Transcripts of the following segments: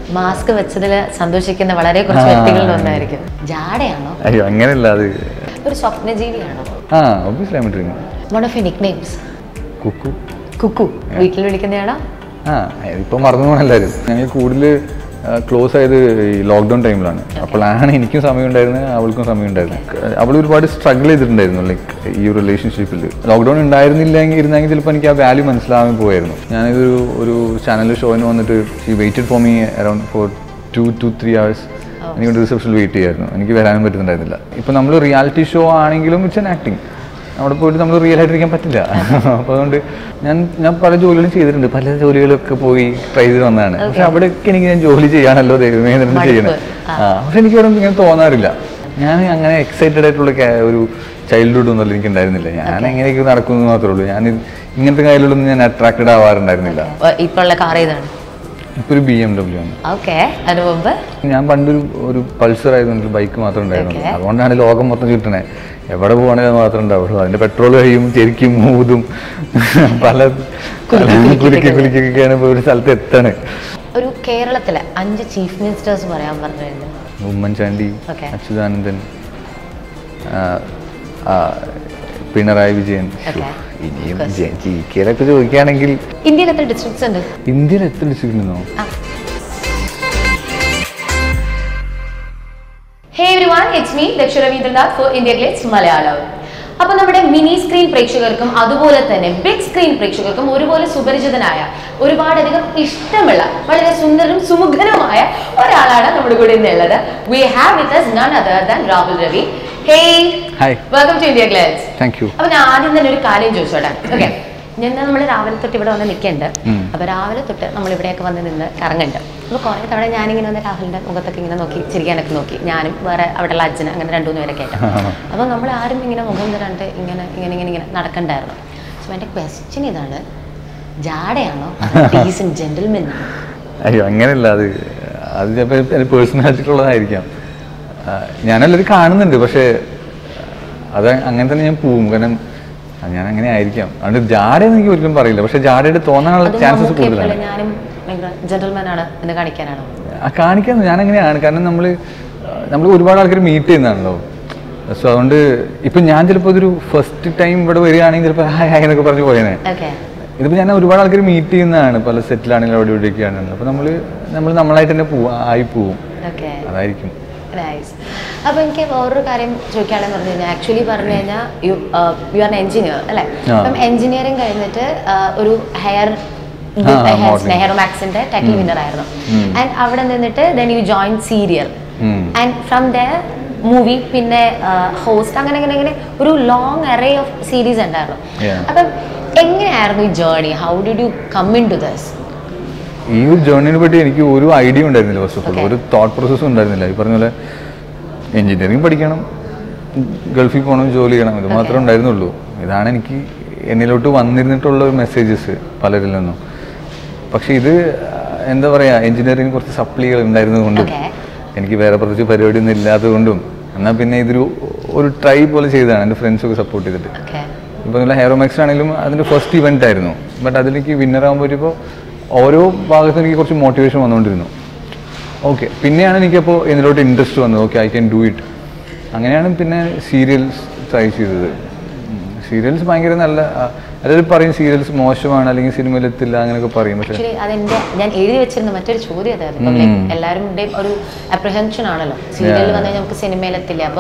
Mask വെച്ചതിൽ സന്തോഷിക്കുന്ന വളരെ കുറച്ച് വ്യക്തികളിൽ ഒന്നായിരിക്കും ജാടയാണോ അയ്യോ അങ്ങനെയല്ല അത് ഒരു സ്വപ്നജീവിയാണോ ആ obviously I dream one of you nickname Kukku Kukku വീട്ടിൽ വിളിക്കുന്നയാണോ ആ ഇപ്പം മറന്നു പോകണം എല്ലാവരും ഞങ്ങൾ കൂടുതൽ ക്ലോസ് ആയത് ഈ ലോക്ക്ഡൗൺ ടൈമിലാണ് അപ്പോഴാണ് എനിക്കും സമയം ഉണ്ടായിരുന്നത് അവൾക്കും സമയം ഉണ്ടായിരുന്നത് അവൾ ഒരുപാട് സ്ട്രഗിൾ ചെയ്തിട്ടുണ്ടായിരുന്നു ലൈക്ക് ഈ ഒരു റിലേഷൻഷിപ്പിൽ ലോക്ക്ഡൗൺ ഉണ്ടായിരുന്നില്ലെങ്കിൽ ഇരുന്നെങ്കിൽ ചിലപ്പോൾ എനിക്ക് ആ വാല്യൂ മനസ്സിലാവാൻ പോയായിരുന്നു ഞാനിതൊരു ഒരു ചാനൽ ഷോയിന് വന്നിട്ട് ഈ waited for me around for two to three hours എനിക്ക് റിസപ്ഷനിൽ വെയിറ്റ് ചെയ്യായിരുന്നു എനിക്ക് വരാനും പറ്റുന്നുണ്ടായിരുന്നില്ല ഇപ്പം നമ്മൾ റിയാലിറ്റി ഷോ ആണെങ്കിലും ഇറ്റ്സ് എൻ ആക്ടിങ് അവിടെ പോയിട്ട് നമ്മൾ റിയൽ ആയിട്ടിരിക്കാൻ പറ്റില്ല അപ്പോൾ അതുകൊണ്ട് ഞാൻ ഞാൻ പല ജോലികളും ചെയ്തിട്ടുണ്ട് പല ജോലികളൊക്കെ പോയി ട്രൈ ചെയ്ത് വന്നതാണ് പക്ഷെ അവിടെയൊക്കെ എനിക്ക് ഞാൻ ജോലി ചെയ്യാനല്ലോ ദൈവമേ എന്നിട്ട് ചെയ്യണം ആ പക്ഷെ എനിക്ക് അവിടെ ഇങ്ങനെ തോന്നാറില്ല ഞാൻ അങ്ങനെ എക്സൈറ്റഡ് ആയിട്ടുള്ള ക്യാ- ഒരു ചൈൽഡ്ഹുഡ് ഒന്നും എനിക്ക് ഉണ്ടായിരുന്നില്ല ഞാൻ എങ്ങനെയൊക്കെ നടക്കുന്നു മാത്രമേ ഉള്ളൂ ഞാൻ ഇത് ഇങ്ങനത്തെ കാര്യങ്ങളൊന്നും ഞാൻ അട്രാക്റ്റഡ് ആവാറുണ്ടായിരുന്നില്ല ഇപ്പോൾ ഉള്ള കാർ ഏതാണ് ഇപ്പോൾ ഒരു ബി എം ഡബ്ല്യു ആണ് ഓക്കെ അതിന് മുമ്പ് ഞാൻ പണ്ടൊരു ഒരു പൾസർ ആയതുകൊണ്ട് ബൈക്ക് മാത്രമേ ഉണ്ടായിരുന്നുള്ളൂ Okay. അതുകൊണ്ടാണ് ലോകം മൊത്തം ചുറ്റണേ എവിടെ പോകണേ മാത്രമേ ഉണ്ടാവുള്ളൂ അതിന്റെ പെട്രോൾ കഴിയും ശരിക്കും മൂതും പല കുലുക്കി കുലുക്കിയൊക്കെയാണ് ഇപ്പോൾ ഒരു സ്ഥലത്ത് എത്തണേ ഒരു കേരളത്തിലെ അഞ്ച് ചീഫ് മിനിസ്റ്റേഴ്സ് പറയാൻ പറഞ്ഞു കഴിഞ്ഞാൽ ഉമ്മൻചാണ്ടി Okay. അച്യുതാനന്ദൻ ആ, ആ, പിണറായി വിജയൻ Okay. ഇനിയും ജി കെയിലൊക്കെ ചോദിക്കുകയാണെങ്കിൽ ഇന്ത്യയിൽ എത്ര ഡിസ്ട്രിക്ട്സ് ഉണ്ട് ഇന്ത്യയിൽ എത്ര ഡിസ്ട്രിക്ട് ഉണ്ടോ hey everyone it's me Daksha Ravindranath for India Glitz Malayalam അപ്പൊ നമ്മുടെ മിനി സ്ക്രീൻ പ്രേക്ഷകർക്കും അതുപോലെ തന്നെ ബിഗ് സ്ക്രീൻ പ്രേക്ഷകർക്കും ഒരുപോലെ സുപരിചിതനായ ഒരുപാടധികം ഇഷ്ടമുള്ള വളരെ സുന്ദരനും സുമുഖനുമായ ഒരാളാണ് നമ്മുടെ കൂടെ ഇന്നുള്ളത് we have with us none other than Rahul Ravi hey Hi. Welcome to India Glitz thank you അപ്പൊ ഞാൻ ആദ്യം തന്നെ ഒരു കാര്യം ചോദിച്ചോട്ടെ ഓക്കെ ഞാൻ നമ്മൾ രാവിലെ തൊട്ട് ഇവിടെ വന്ന് നിൽക്കുന്നുണ്ട് ഉം. അപ്പൊ രാവിലെ തൊട്ട് നമ്മൾ ഇവിടെയൊക്കെ വന്ന് നിന്ന് കറങ്ങുന്നുണ്ട് അപ്പൊ കുറെ തവണ ഞാനിങ്ങനെ വന്ന് രാഹുലിന്റെ മുഖത്തൊക്കെ ഇങ്ങനെ നോക്കി ചിരിക്കാനൊക്കെ നോക്കി ഞാനും വേറെ അവിടെയുള്ള അച്ഛന് അങ്ങനെ രണ്ടു മൂന്ന് പേരൊക്കെ ആയിട്ട് അപ്പൊ നമ്മൾ ആരും ഇങ്ങനെ മുഖം തരാണ്ട് ഇങ്ങനെ ഇങ്ങനെ ഇങ്ങനെ ഇങ്ങനെ നടക്കണ്ടായിരുന്നു സോ എന്റെ ക്വസ്റ്റ്യൻ ഇതാണ് ജാടയാണോ ഡീസൻ ജെന്റിൽമെൻ അയ്യോ അങ്ങനെയല്ല അത് അത് ചിലപ്പോൾ എൻ്റെ പേഴ്സണാലിറ്റിയുള്ളതായിരിക്കാം ഞാനെല്ലാവരും കാണുന്നുണ്ട് പക്ഷേ അത് അങ്ങനെ തന്നെ ഞാൻ പോവും കാരണം അത് ഞാൻ അങ്ങനെ ആയിരിക്കാം അതുകൊണ്ട് ജാടയെന്ന് എനിക്ക് ഒരിക്കലും പറയില്ല പക്ഷെ ജാടയുടെ തോന്നാനുള്ള ചാൻസസ് കൂടുതലാണ് ഞാനും ജെന്റിൽമാൻ ആണ് എന്ന് കാണിക്കാനാണോ ആ കാണിക്കാൻ ഞാൻ അങ്ങനെയാണ് കാരണം നമ്മൾ നമ്മൾ ഒരുപാട് ആൾക്കാർ മീറ്റ് ചെയ്യുന്നതാണല്ലോ സോ അതുകൊണ്ട് ഇപ്പം ഞാൻ ചിലപ്പോൾ ഇതൊരു ഫസ്റ്റ് ടൈം ഇവിടെ വരികയാണെങ്കിൽ ചിലപ്പോൾ ഹായ് ഹായ് എന്നൊക്കെ പറഞ്ഞ് പോയേനെ ഓക്കെ ഇതിപ്പോൾ ഞാൻ ഒരുപാട് ആൾക്കാർ മീറ്റ് ചെയ്യുന്നതാണ് പല സെറ്റിലാണെങ്കിലും അവിടെ ഇവിടെയൊക്കെയാണ് അപ്പോൾ നമ്മൾ നമ്മൾ നമ്മളായിട്ട് തന്നെ പോവും ആയി പോവും ഓക്കെ അതായിരിക്കും നൈസ് അപ്പോൾ എനിക്ക് വേറൊരു കാര്യം ചോദിക്കുകയാണെന്ന് പറഞ്ഞു കഴിഞ്ഞാൽ ആക്ച്വലി പറഞ്ഞു കഴിഞ്ഞാൽ യു യു ആർ എഞ്ചിനീയർ അല്ലേ ആ. അപ്പം എഞ്ചിനീയറിംഗ് കഴിഞ്ഞിട്ട് ആ, ഒരു ഹെയർ ആ, modeling. നെഹറു മാക്സിന്റെ ടൈറ്റിൽ വിന്നർ ആയിരുന്നു ഉം. ആൻഡ് അവിടെ നിന്നിട്ട് ദെൻ യു ജോയിൻ സീരിയൽ ഉം. ആൻഡ് ഫ്രം ദ മൂവി പിന്നെ ഹോസ്റ്റ് അങ്ങനെ അങ്ങനെ അങ്ങനെ ഒരു ലോങ് അറേ ഓഫ് സീരീസ് ഉണ്ടായിരുന്നു Yeah. അപ്പം എങ്ങനെയായിരുന്നു ഈ journey how did you come into this ഈ ഒരു ജേർണിനെ പറ്റി എനിക്ക് ഒരു ഐഡിയ ഉണ്ടായിരുന്നില്ല ഫസ്റ്റ് ഓഫ് ഓൾ Okay. ഒരു തോട്ട് പ്രോസസ്സും ഉണ്ടായിരുന്നില്ല ഈ പറഞ്ഞ പോലെ എഞ്ചിനീയറിംഗ് പഠിക്കണം ഗൾഫിൽ പോകണം ജോലി ചെയ്യണം ഇത് മാത്രമേ ഉണ്ടായിരുന്നുള്ളൂ ഇതാണ് എനിക്ക് എന്നിലോട്ട് വന്നിരുന്നിട്ടുള്ള ഒരു മെസ്സേജസ് പലരിൽ നിന്നും പക്ഷെ ഇത് എന്താ പറയുക എഞ്ചിനീയറിംഗ് കുറച്ച് സപ്ലികൾ ഉണ്ടായിരുന്നതുകൊണ്ടും Okay. എനിക്ക് വേറെ പ്രത്യേകിച്ച് പരിപാടിയൊന്നും ഇല്ലാത്തതുകൊണ്ടും എന്നാൽ പിന്നെ ഇതൊരു ഒരു ട്രൈ പോലെ ചെയ്തതാണ് എൻ്റെ ഫ്രണ്ട്സൊക്കെ സപ്പോർട്ട് ചെയ്തിട്ട് ഓക്കെ ഇപ്പോൾ നല്ല ഹെയറോമാക്സ് ആണെങ്കിലും അതിൻ്റെ ഫസ്റ്റ് ഇവൻ്റ് ആയിരുന്നു ബട്ട് അതിലേക്ക് വിന്നർ ആകാൻ പറ്റിയപ്പോൾ ഓരോ ഭാഗത്തും എനിക്ക് കുറച്ച് മോട്ടിവേഷൻ വന്നുകൊണ്ടിരുന്നു ഓക്കെ പിന്നെയാണ് എനിക്കപ്പോൾ ഇതിലോട്ട് ഇൻട്രസ്റ്റ് വന്നത് okay I can do it അങ്ങനെയാണ് പിന്നെ സീരിയൽസ് ട്രൈ ചെയ്തത് സീരിയൽസ് ഭയങ്കര നല്ല ആ, അതായത് പറയും സീരിയൽസ് മോശമാണ് അല്ലെങ്കിൽ സിനിമയിൽ എത്തില്ല അങ്ങനെയൊക്കെ പറയും പക്ഷേ ആക്ച്വലി അതെന്റെ ഞാൻ എഴുതി വെച്ചിരുന്ന മറ്റൊരു ചോദ്യം അതായിരുന്നു ഇപ്പം like എല്ലാവരുടെയും ഒരു അപ്രഹെൻഷൻ ആണല്ലോ സീരിയലിൽ വന്നു കഴിഞ്ഞാൽ നമുക്ക് സിനിമയിലെത്തില്ല അപ്പൊ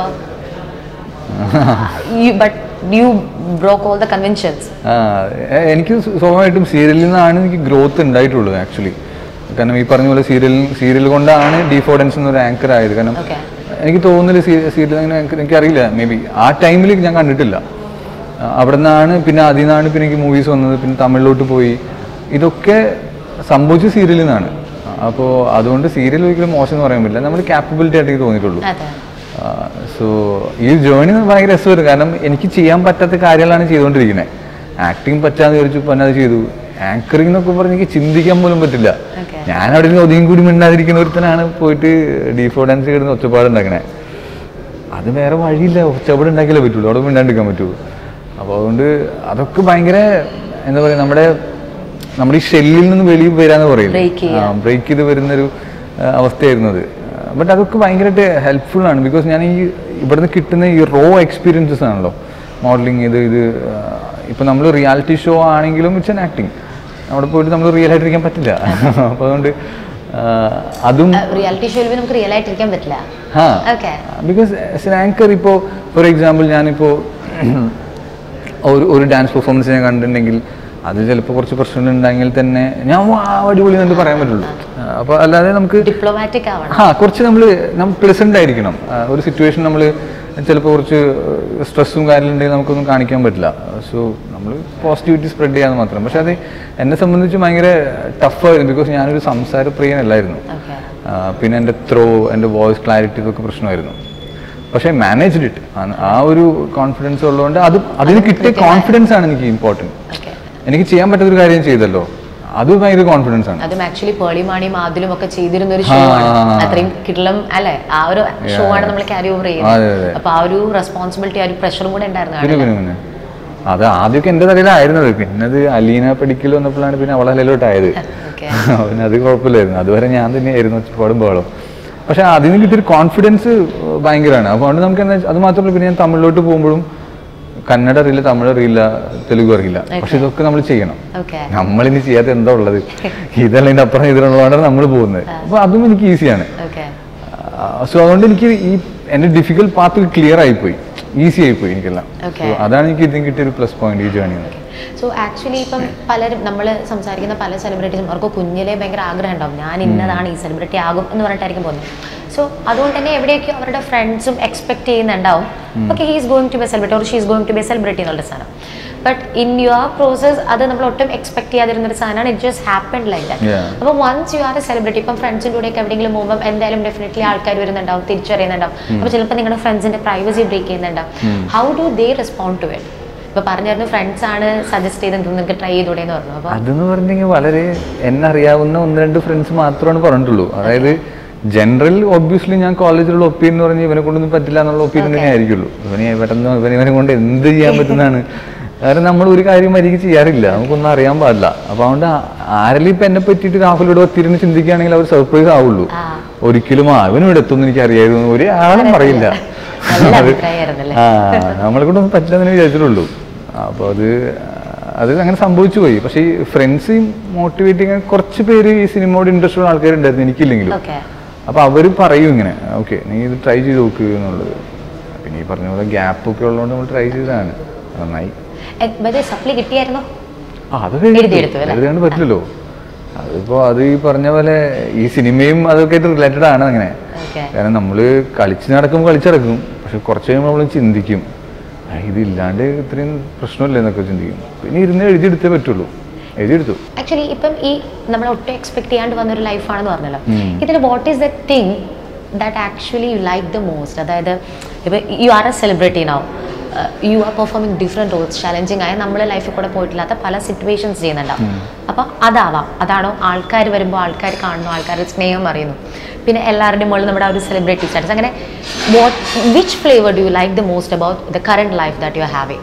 but you broke all the conventions ആ, എ- എനിക്ക് സ്വാഭാവികമായിട്ടും സീരിയലിൽ നിന്നാണ് എനിക്ക് ഗ്രോത്ത് ഉണ്ടായിട്ടുള്ളൂ ആക്ച്വലി കാരണം ഈ പറഞ്ഞ പോലെ സീരിയൽ സീരിയൽ കൊണ്ടാണ് ഡിഫോർഡൻസ് എന്നൊരു ആങ്കർ ആയത് കാരണം ഓക്കെ എനിക്ക് തോന്നുന്നില്ല സീരിയൽ അങ്ങനെ എനിക്ക് എനിക്കറിയില്ല മേ ബി ആ ടൈമിൽ ഞാൻ കണ്ടിട്ടില്ല ആ, അവിടെ നിന്നാണ് പിന്നെ അതിൽ നിന്നാണ് പിന്നെ എനിക്ക് മൂവീസ് വന്നത് പിന്നെ തമിഴിലോട്ട് പോയി ഇതൊക്കെ സംഭവിച്ച സീരിയലിൽ നിന്നാണ് അപ്പോൾ അതുകൊണ്ട് സീരിയൽ ഒരിക്കലും മോശം എന്ന് പറയാൻ പറ്റില്ല നമ്മൾ ക്യാപ്പബിലിറ്റി ആയിട്ട് എനിക്ക് തോന്നിയിട്ടുള്ളൂ അതെ സോ ഈ ജേണി ഭയങ്കര രസമായിരുന്നു കാരണം എനിക്ക് ചെയ്യാൻ പറ്റാത്ത കാര്യങ്ങളാണ് ചെയ്തുകൊണ്ടിരിക്കുന്നത് ആക്ടിങ് പറ്റാന്ന് വിചാരിച്ചു പിന്നെ അത് ചെയ്തു ആങ്കറിംഗ് എന്നൊക്കെ പറഞ്ഞ് എനിക്ക് ചിന്തിക്കാൻ പോലും പറ്റില്ല Okay. ഞാൻ അവിടെ നിന്ന് ഒതുങ്ങി കൂടി മിണ്ടാതിരിക്കുന്ന ഒരുത്തനാണ് പോയിട്ട് ഡീഫോ ഡാൻസ് കിടന്ന് ഒച്ചപ്പാട് ഉണ്ടാക്കണേ അത് വേറെ വഴിയില്ല ഒച്ചപ്പാട് ഉണ്ടാക്കിയാലേ പറ്റുള്ളൂ അവിടെ മിണ്ടാണ്ടിരിക്കാൻ പറ്റുള്ളൂ അപ്പോൾ അതുകൊണ്ട് അതൊക്കെ ഭയങ്കര എന്താ പറയുക നമ്മുടെ നമ്മുടെ ഈ ഷെല്ലിൽ നിന്ന് വെളിയിൽ വരാന്ന് പറയും Break ചെയ്യുക. ബ്രേക്ക് ചെയ്ത് വരുന്നൊരു അവസ്ഥയായിരുന്നു അത് ബട്ട് അതൊക്കെ ഭയങ്കരമായിട്ട് ഹെൽപ്ഫുൾ ആണ് ബിക്കോസ് ഞാൻ ഈ ഇവിടുന്ന് കിട്ടുന്ന ഈ റോ എക്സ്പീരിയൻസസ് ആണല്ലോ മോഡലിംഗ് ഇത് ഇത് ഇപ്പം നമ്മൾ റിയാലിറ്റി ഷോ ആണെങ്കിലും ഇറ്റ്സ് എൻ ആക്ടിങ് അവിടെ പോയിട്ട് നമ്മൾ റിയൽ ആയിട്ടിരിക്കാൻ പറ്റില്ല അപ്പോൾ അതുകൊണ്ട് ആ, അതും റിയാലിറ്റി ഷോയിൽ നമുക്ക് റിയൽ ആയിട്ടിരിക്കാൻ പറ്റില്ല ആ okay because as an anchor ഇപ്പോൾ ഫോർ എക്സാമ്പിൾ ഞാനിപ്പോൾ ഒരു ഒരു ഡാൻസ് പെർഫോമൻസ് ഞാൻ കണ്ടിട്ടുണ്ടെങ്കിൽ അത് ചിലപ്പോൾ കുറച്ച് പ്രശ്നങ്ങളുണ്ടെങ്കിൽ തന്നെ ഞാൻ വാ അടിപൊളി എന്ന് പറയാൻ പറ്റുള്ളൂ അപ്പോൾ അല്ലാതെ നമുക്ക് ഡിപ്ലോമാറ്റിക് ആവണം ആ കുറച്ച് നമ്മൾ നമ്മൾ പ്ലസൻ്റ് ആയിരിക്കണം ആ, ഒരു സിറ്റുവേഷൻ നമ്മൾ ചിലപ്പോൾ കുറച്ച് സ്ട്രെസ്സും കാര്യങ്ങളുണ്ടെങ്കിൽ നമുക്കൊന്നും കാണിക്കാൻ പറ്റില്ല സോ നമ്മൾ പോസിറ്റിവിറ്റി സ്പ്രെഡ് ചെയ്യാന്ന് മാത്രം പക്ഷെ അത് എന്നെ സംബന്ധിച്ച് ഭയങ്കര ടഫായിരുന്നു ബിക്കോസ് ഞാനൊരു സംസാര പ്രിയനല്ലായിരുന്നു ഓക്കെ ആ, പിന്നെ എൻ്റെ ത്രോ എൻ്റെ വോയിസ് ക്ലാരിറ്റി ഇതൊക്കെ പ്രശ്നമായിരുന്നു പക്ഷേ മാനേജ്ഡ് ഇറ്റ് ആ ഒരു കോൺഫിഡൻസ് ഉള്ളതുകൊണ്ട് അത് അതിന് കിട്ടിയ കോൺഫിഡൻസ് ആണ് എനിക്ക് ഇമ്പോർട്ടൻറ്റ് ഓക്കെ എനിക്ക് ചെയ്യാൻ പറ്റാത്തൊരു കാര്യം ചെയ്തല്ലോ അത് ഭയങ്കര കോൺഫിഡൻസ് ആണ് അതും ആക്ച്വലി പേളിമാണിയും ആദിലും ഒക്കെ ചെയ്തിരുന്ന ഒരു ഷോ ആ, ആണ് ആ, ആ. അത്രയും കിടലം അല്ലെ ആ ഒരു ഷോ ആണ് നമ്മൾ ക്യാരി ഓവർ അതെ, ചെയ്യുന്നത് അതെ. അപ്പൊ ആ ഒരു റെസ്പോൺസിബിലിറ്റി ആ ഒരു പ്രഷറും കൂടെ ഉണ്ടായിരുന്നു പിന്നെ പിന്നെ പിന്നെ അത് ആദ്യമൊക്കെ എൻ്റെ തലയിലായിരുന്നത് പിന്നെ അത് അലീന പഠിക്കൽ വന്നപ്പോഴാണ് പിന്നെ അവളെ തലയിലോട്ടായത് ഓക്കെ പിന്നെ അത് കുഴപ്പമില്ലായിരുന്നു അതുവരെ ഞാൻ തന്നെയായിരുന്നു ഒച്ചപ്പാടും ബഹളം പക്ഷെ അതിന് കിട്ടിയൊരു കോൺഫിഡൻസ് ഭയങ്കരമാണ് അപ്പോൾ അതുകൊണ്ട് നമുക്ക് എന്താ അത് മാത്രമല്ല പിന്നെ ഞാൻ തമിഴിലോട്ട് പോകുമ്പോഴും കന്നഡ അറിയില്ല തമിഴ് അറിയില്ല തെലുഗു അറിയില്ല പക്ഷെ ഇതൊക്കെ നമ്മൾ ചെയ്യണം ഓക്കെ നമ്മളിനി ചെയ്യാത്ത എന്താ ഉള്ളത് ഇതല്ല ഇതിൻ്റെ അപ്പുറം ഇതിലുള്ളതാണ് നമ്മൾ പോകുന്നത് അപ്പോൾ അതും എനിക്ക് ഈസിയാണ് ഓക്കെ സോ അതുകൊണ്ട് എനിക്ക് ഈ എൻ്റെ ഡിഫിക്കൽട്ട് പാത്ത് ക്ലിയർ ആയിപ്പോയി ഈസി ആയിപ്പോയി എനിക്കെല്ലാം Okay. So അതാണ് എനിക്ക് ഇതിന് കിട്ടിയ ഒരു പ്ലസ് പോയിന്റ് ഈ ജേണി സോ ആക്ച്വലി ഇപ്പം പലരും നമ്മൾ സംസാരിക്കുന്ന പല സെലിബ്രിറ്റീസും അവർക്ക് കുഞ്ഞിലെ ഭയങ്കര ആഗ്രഹം ഉണ്ടാവും ഞാൻ ഇന്നതാണ് ഈ സെലിബ്രിറ്റി ആകും എന്ന് പറഞ്ഞിട്ടായിരിക്കും പോകുന്നത് സോ അതുകൊണ്ട് തന്നെ എവിടെയൊക്കെ അവരുടെ ഫ്രണ്ട്സും എക്സ്പെക്ട് ചെയ്യുന്നുണ്ടാവും okay he's going to be celebrity or she's going to be celebrity എന്നുള്ള സാധനം ബട്ട് ഇൻ യുവർ പ്രോസസ് അത് നമ്മൾ ഒട്ടും എക്സ്പെക്ട് ചെയ്യാതിരുന്ന ഒരു സാധനമാണ് it just happen like that Yeah. അപ്പോൾ once you are a celebrity ഇപ്പം ഫ്രണ്ട്സിൻ്റെ കൂടെയൊക്കെ എവിടെയെങ്കിലും പോകുമ്പോൾ എന്തായാലും ഡെഫിനറ്റ്ലി ആൾക്കാർ വരുന്നുണ്ടാവും തിരിച്ചറിയുന്നുണ്ടാവും അപ്പോൾ ചിലപ്പോൾ നിങ്ങളുടെ ഫ്രണ്ട്സിൻ്റെ പ്രൈവസി ബ്രേക്ക് ചെയ്യുന്നുണ്ടാവും how do they respond to it ഇപ്പോൾ പറഞ്ഞായിരുന്നു ഫ്രണ്ട്സ് ആണ് സജസ്റ്റ് ചെയ്തത് നിങ്ങൾക്ക് ട്രൈ ചെയ്തൂടെ എന്ന് പറഞ്ഞു അപ്പോൾ അതെന്ന് പറഞ്ഞെങ്കിൽ വളരെ എന്നെ അറിയാവുന്ന ഒന്ന് രണ്ട് ഫ്രണ്ട്സ് മാത്രമാണ് പറഞ്ഞിട്ടുള്ളൂ അതായത് ജനറൽ ഒബ്വിയസ്ലി ഞാൻ കോളേജിലുള്ള ഒപ്പീനിയൻ എന്ന് പറഞ്ഞ് ഇവനെ കൊണ്ടൊന്നും പറ്റില്ല എന്നുള്ള ഒപ്പീനിയൻ തന്നെ ആയിരിക്കുള്ളൂ ഇവനെ പെട്ടെന്ന് ഇവനെ ഇവനെ കൊണ്ട് എന്ത് ചെയ്യാൻ പറ്റുന്നതാണ് കാരണം നമ്മൾ ഒരു കാര്യം മരിക്ക് ചെയ്യാറില്ല നമുക്കൊന്നും അറിയാൻ പാടില്ല അപ്പൊ അതുകൊണ്ട് ആ- ആരെങ്കിലും ഇപ്പൊ എന്നെ പറ്റിയിട്ട് രാഹുലോട് ഒത്തിരുന്ന് ചിന്തിക്കുകയാണെങ്കിൽ അവർ സർപ്രൈസ് ആവുള്ളൂ ആ. ഒരിക്കലും ആ അവനും ഇവിടെ എത്തുമെന്ന് എനിക്ക് അറിയായിരുന്നു ഒരു ആളും പറയില്ല നല്ല അത് അഭിപ്രായമായിരുന്നല്ലേ? ആ നമ്മളെ കൊണ്ടൊന്നും പറ്റില്ലെന്ന് വിചാരിച്ചിട്ടുള്ളൂ അപ്പോൾ അത് അത് അങ്ങനെ സംഭവിച്ചു പോയി പക്ഷേ ഈ ഫ്രണ്ട്സ് മോട്ടിവേറ്റ് ചെയ്യാൻ കുറച്ച് പേര് ഈ സിനിമയോട് ഇൻട്രസ്റ്റ് ഉള്ള ആൾക്കാരുണ്ടായിരുന്നു എനിക്കില്ലെങ്കിലും ഓക്കെ അപ്പോൾ അവർ പറയും ഇങ്ങനെ ഓക്കെ നീ ഇത് ട്രൈ ചെയ്ത് നോക്ക് എന്നുള്ളത് പിന്നെ ഈ പറഞ്ഞ പോലെ ഗ്യാപ്പ് ഒക്കെ ഉള്ളതുകൊണ്ട് നമ്മൾ ട്രൈ ചെയ്തതാണ് നന്നായി മറ്റേ സപ്ലി കിട്ടിയായിരുന്നോ ആ അത് എഴുതിയെടുത്തു അല്ലേ? എഴുതാണ്ട് പറ്റില്ലല്ലോ അതിപ്പോ അത് ഈ പറഞ്ഞ പോലെ ഈ സിനിമയും അതൊക്കെ ആയിട്ട് റിലേറ്റഡ് ആണ് അങ്ങനെ ഓക്കെ കാരണം നമ്മൾ കളിച്ച് നടക്കുമ്പോൾ കളിച്ച് നടക്കും പക്ഷെ കുറച്ച് കഴിയുമ്പോൾ നമ്മൾ ചിന്തിക്കും "ആ, ഇതില്ലാണ്ട് ഇത്രയും പ്രശ്നമില്ല എന്നൊക്കെ ചിന്തിക്കും പിന്നെ ഇരുന്ന് എഴുതിയെടുത്തേ പറ്റുള്ളൂ എഴുതിയെടുത്തു ആക്ച്വലി ഇപ്പം ഈ നമ്മൾ ഒട്ടും എക്സ്പെക്ട് ചെയ്യാണ്ട് വന്നൊരു ലൈഫാണെന്ന് പറഞ്ഞല്ലോ ഉം. ഇതിൽ what is the thing that actually you like the most അതായത് ഇപ്പം you are a celebrity now you are performing different roles challenging ആയ നമ്മൾ ലൈഫിൽ കൂടെ പോയിട്ടില്ലാത്ത പല സിറ്റുവേഷൻസ് ചെയ്യുന്നുണ്ടാവും അപ്പം അതാവാം അതാണോ ആൾക്കാർ വരുമ്പോൾ ആൾക്കാർ കാണുന്നു ആൾക്കാരുടെ സ്നേഹം അറിയുന്നു പിന്നെ എല്ലാവരുടെയും മുകളിൽ നമ്മുടെ ആ ഒരു സെലിബ്രിറ്റി സ്റ്റാറ്റസ് അങ്ങനെ what which flavour do you like the most about the current life that you are having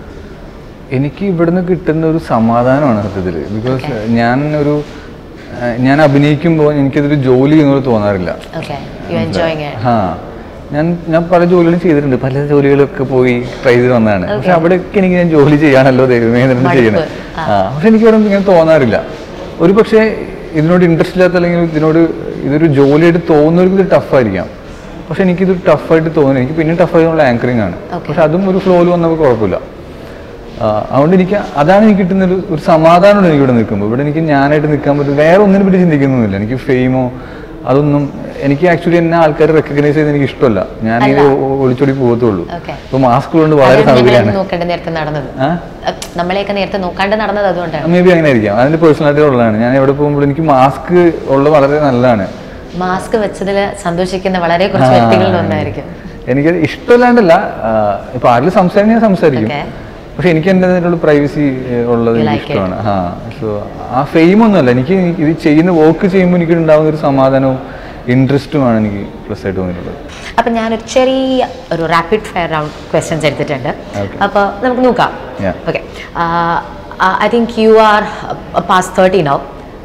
എനിക്ക് ഇവിടുന്ന് കിട്ടുന്ന ഒരു സമാധാനമാണ് സത്യത്തിൽ ബിക്കോസ് ഞാൻ ഒരു ആ, ഞാൻ അഭിനയിക്കുമ്പോൾ എനിക്കതൊരു ജോലി എന്നൊരു തോന്നാറില്ല ഓക്കെ യു എൻജോയിങ് ഇറ്റ് ആ ഞാൻ ഞാൻ പല ജോലികളും ചെയ്തിട്ടുണ്ട് പല ജോലികളൊക്കെ പോയി ട്രൈ ചെയ്ത് വന്നതാണ് പക്ഷെ അവിടെയൊക്കെ എനിക്ക് ഞാൻ ജോലി ചെയ്യാണല്ലോ ദൈവമേ എന്നിട്ട് മടുപ്പ്. ചെയ്യണേ ആ പക്ഷെ എനിക്ക് ഇവിടെ ഇങ്ങനെ തോന്നാറില്ല ഒരു പക്ഷേ ഇതിനോട് ഇൻട്രസ്റ്റ് ഇല്ലാത്ത അല്ലെങ്കിൽ ഇതിനോട് ഇതൊരു ജോലിയായിട്ട് തോന്നുന്നവർക്ക് ഇത് ടഫായിരിക്കാം പക്ഷെ എനിക്കിത് ടഫായിട്ട് തോന്നുന്നു എനിക്ക് പിന്നെ ടഫായിട്ടുള്ള ആങ്കറിങ് ആണ് Okay. പക്ഷെ അതും ഒരു ഫ്ലോയിൽ വന്നപ്പോൾ കുഴപ്പമില്ല ആ, അതുകൊണ്ട് എനിക്ക് അതാണ് എനിക്ക് കിട്ടുന്ന ഒരു ഒരു സമാധാനമുണ്ട് എനിക്ക് ഇവിടെ നിൽക്കുമ്പോൾ ഇവിടെ എനിക്ക് ഞാനായിട്ട് നിൽക്കാൻ പറ്റും വേറെ ഒന്നിനെ പറ്റി ചിന്തിക്കുന്നൊന്നുമില്ല എനിക്ക് ഫെയിമോ അതൊന്നും എനിക്ക് ആക്ച്വലി എന്നെ ആൾക്കാർ റെക്കഗ്നൈസ് ചെയ്ത് എനിക്ക് ഇഷ്ടമല്ല ഞാൻ ഈ അല്ല. ഒ- ഒളിച്ചോടി പോകത്തുള്ളൂ Okay. ഇപ്പൊ മാസ്ക് കൊണ്ട് വളരെ സൗകര്യമാണ് നോക്കേണ്ട നേരത്തെ നടന്നത് ആ അഹ് നമ്മളെയൊക്കെ നേരത്തെ നോക്കാണ്ട് നടന്നത് അതുകൊണ്ടാണ് മേ ബി അങ്ങനെ ആയിരിക്കാം അതിന്റെ പേഴ്സണാലിറ്റി ഉള്ളതാണ് ഞാൻ എവിടെ പോകുമ്പോൾ എനിക്ക് മാസ്ക് ഉള്ളത് വളരെ നല്ലതാണ് മാസ്ക് വെച്ചതിൽ സന്തോഷിക്കുന്ന വളരെ കുറച്ച് ആ. വ്യക്തികളിൽ ഒന്നായിരിക്കും എനിക്ക് ഇഷ്ടമല്ലാണ്ടല്ല ആ, ഇപ്പൊ ആരിൽ സംസാരിക്കാൻ ഞാൻ സംസാരിക്കും Okay. പക്ഷെ എനിക്ക് എൻ്റെ പ്രൈവസി ഉള്ളത് You എനിക്ക് like it. ഇഷ്ടമാണ് ആ സോ ആ ഫെയിം ഒന്നുമല്ല എനിക്ക് ഇത് ചെയ്യുന്ന വർക്ക് ചെയ്യുമ്പോൾ എനിക്ക് ഉണ്ടാകുന്ന ഒരു സമാധാനവും ഇൻട്രസ്റ്റുമാണ് എനിക്ക് പ്ലസ് ആയിട്ട് തോന്നിയിട്ടുള്ളത് അപ്പം ഞാനൊരു ചെറിയ ഒരു റാപ്പിഡ് ഫയർ റൗണ്ട് ക്വസ്റ്റ്യൻസ് എടുത്തിട്ടുണ്ട് Okay. അപ്പോൾ നമുക്ക് നോക്കാം Yeah. Okay I think you are pass thirty now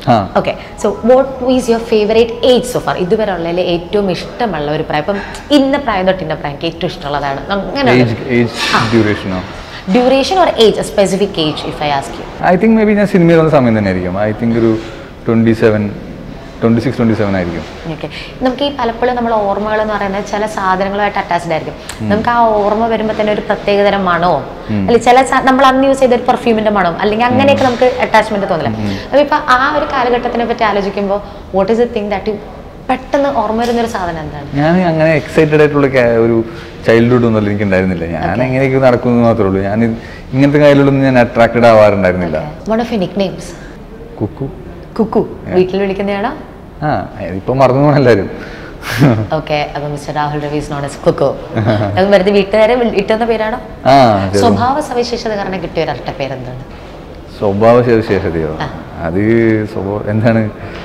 ah okay so what is your favourite age so far ഇതുവരെ ഉള്ളതിൽ ഏറ്റവും ഇഷ്ടമുള്ള ഒരു പ്രായം ഇപ്പം ഇന്ന പ്രായം തൊട്ട് ഇന്ന പ്രായം എനിക്ക് ഏറ്റവും ഇഷ്ടമുള്ളതാണ് അങ്ങനെ ഏജ് ഏജ് ഡ്യൂറേഷനോ duration or age specific age if I ask you I think may be ഞാൻ സിനിമയിൽ വന്ന സമയം തന്നെ ആയിരിക്കും ഐ തിങ്ക് ഒരു twenty seven twenty six twenty seven ആയിരിക്കും ഓക്കെ നമുക്ക് ഈ പലപ്പോഴും നമ്മൾ ഓർമ്മകൾ എന്ന് പറയുന്നത് ചില സാധനങ്ങളുമായിട്ട് അറ്റാച്ച്ഡ് ആയിരിക്കും നമുക്ക് ആ ഓർമ്മ വരുമ്പോൾ തന്നെ ഒരു പ്രത്യേകതരം മണോ അല്ലെങ്കിൽ ചില സാ- നമ്മൾ അന്ന് യൂസ് ചെയ്ത ഒരു പെർഫ്യൂമിന്റെ മണോ അല്ലെങ്കിൽ അങ്ങനെയൊക്കെ നമുക്ക് അറ്റാച്ച്മെന്റ് തോന്നില്ല അപ്പൊ ഇപ്പൊ ആ ഒരു കാലഘട്ടത്തിനെ പറ്റി ആലോചിക്കുമ്പോൾ what is a thing that പെട്ടെന്ന് ഓർമ്മ വരുന്ന ഒരു സാധനം എന്താണ് ഞാൻ അങ്ങനെ എക്സൈറ്റഡ് ആയിട്ടുള്ള ca- ഒരു ചൈൽഡ്ഹുഡ് ഒന്നും എനിക്ക് ഉണ്ടായിരുന്നില്ല ഞാൻ എങ്ങനെയൊക്കെ നടക്കുന്നു മാത്രമേ ഉള്ളൂ ഞാൻ ഇത് ഇങ്ങനത്തെ കാര്യങ്ങളൊന്നും ഞാൻ അട്രാക്റ്റഡ് ആവാറുണ്ടായിരുന്നില്ല one of you nickname Kukku Kukku വീട്ടിൽ വിളിക്കുന്നതാണോ ആ ഇപ്പൊ മറന്നു പോകണം എല്ലാവരും ഓക്കെ അപ്പൊ mister Rahul Ravi is known as Kukku അത് വെറുതെ വീട്ടുകാരെ വിളി- ഇട്ടുന്ന പേരാണോ ആ ചെറു- സ്വഭാവ സവിശേഷത കാരണം കിട്ടിയ ഒരു അർത്ഥ പേരെന്താണ് സ്വഭാവ സവിശേഷതയോ അത് സ്വഭാവം എന്താണ്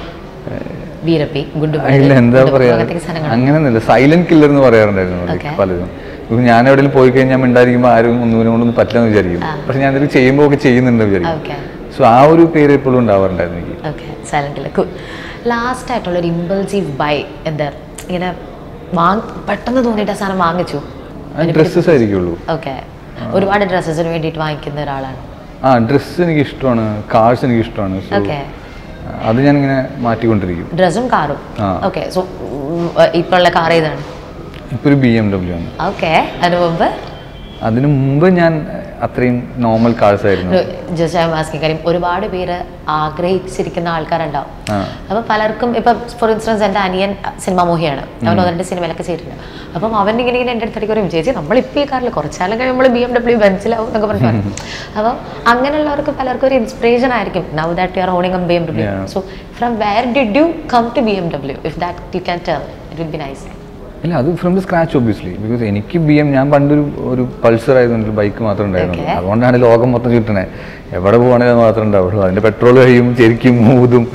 വീരപ്പി ഗുണ്ടു ഇല്ല എന്താ പറയാ അങ്ങനത്തെ സാധനങ്ങൾ അങ്ങനെയൊന്നുമില്ല സൈലന്റ് കില്ലർ എന്ന് പറയാറുണ്ടായിരുന്നു like Okay. പലരും ഇപ്പൊ ഞാൻ എവിടെയും പോയി കഴിഞ്ഞാൽ മിണ്ടായിരിക്കുമ്പോൾ ആരും ഒന്നും കൊണ്ടൊന്നും പറ്റില്ലെന്ന് വിചാരിക്കും പക്ഷെ ഞാൻ എന്തെങ്കിലും ചെയ്യുമ്പോൾ ഒക്കെ ചെയ്യുന്നുണ്ട് വിചാരിക്കും ഓക്കെ സോ ആ ഒരു പേര് എപ്പോഴും ഉണ്ടാവാറുണ്ടായിരുന്നു എനിക്ക് ഓക്കെ സൈലന്റ് കുൾ ലാസ്റ്റ് ആയിട്ടുള്ള ഒരു ഇമ്പൾസീവ് ബൈ എന്താ ഇങ്ങനെ വാങ് പെട്ടെന്ന് തോന്നിയിട്ട് ആ സാധനം വാങ്ങിച്ചു ഡ്രസ്സസ് ആയിരിക്കുള്ളൂ ഓക്കെ ഒരുപാട് ഡ്രസ്സസിന് വേണ്ടിയിട്ട് വാങ്ങിക്കുന്ന ഒരാളാണ് ആ ഡ്രസ്സ് എനിക്ക് ഇഷ്ടമാണ് കാർസ് എനിക്ക് ഇഷ്ടമാണ് സോ ഓക്കെ അത് ഞാൻ ഇങ്ങനെ മാറ്റിക്കൊണ്ടിരിക്കും ഡ്രസ്സും കാറും ആ. ഓക്കെ സോ ഇപ്പോൾ ഉള്ള കാർ ഏതാണ് ഇപ്പൊ ഒരു ബി എം ഡബ്ല്യു ആണ് ഓക്കെ അതിന് മുമ്പ് അതിനു മുമ്പ് ഞാൻ അത്രയും നോർമൽ കാർസ് ആയിരുന്നു ജസ്റ്റ് ഐ ആസ്കിങ് കാര്യം ഒരുപാട് പേര് ആഗ്രഹിച്ചിരിക്കുന്ന ആൾക്കാരുണ്ടാവും ആ അപ്പൊ പലർക്കും ഇപ്പൊ ഫോർ ഇൻസ്റ്റൻസ് എൻ്റെ അനിയൻ സിനിമ മോഹിയാണ് അവൻ ഒന്ന് രണ്ട് സിനിമയിലൊക്കെ ചെയ്തിട്ടുണ്ട് അപ്പം അവൻ ഇങ്ങനെ ഇങ്ങനെ എൻ്റെ അടുത്തേക്ക് വരും ചേച്ചി നമ്മൾ ഇപ്പോൾ ഈ കാറിൽ കുറച്ചാലും കഴിയും നമ്മൾ ബി എം ഡബ്ല്യൂ ബെഞ്ചിലാവും എന്നൊക്കെ പറഞ്ഞു പറയും. അപ്പം അങ്ങനെയുള്ളവർക്ക് പലർക്കും ഒരു ഇൻസ്പിറേഷൻ ആയിരിക്കും now that you are owning M B M W Yeah. So from where did you come to B M W if that you can tell it will be nice ഇല്ല അത് from the scratch obviously because എനിക്ക് B M ഞാൻ പണ്ടൊരു ഒരു Pulsar ആയതുകൊണ്ട് bike മാത്രമേ ഉണ്ടായിരുന്നുള്ളൂ Okay. അതുകൊണ്ടാണ് ലോകം മൊത്തം ചുറ്റണേ എവിടെ പോകണേ അത് മാത്രമേ ഉണ്ടാവുള്ളൂ അതിന്റെ പെട്രോൾ കഴിയും ശരിക്കും ഊതും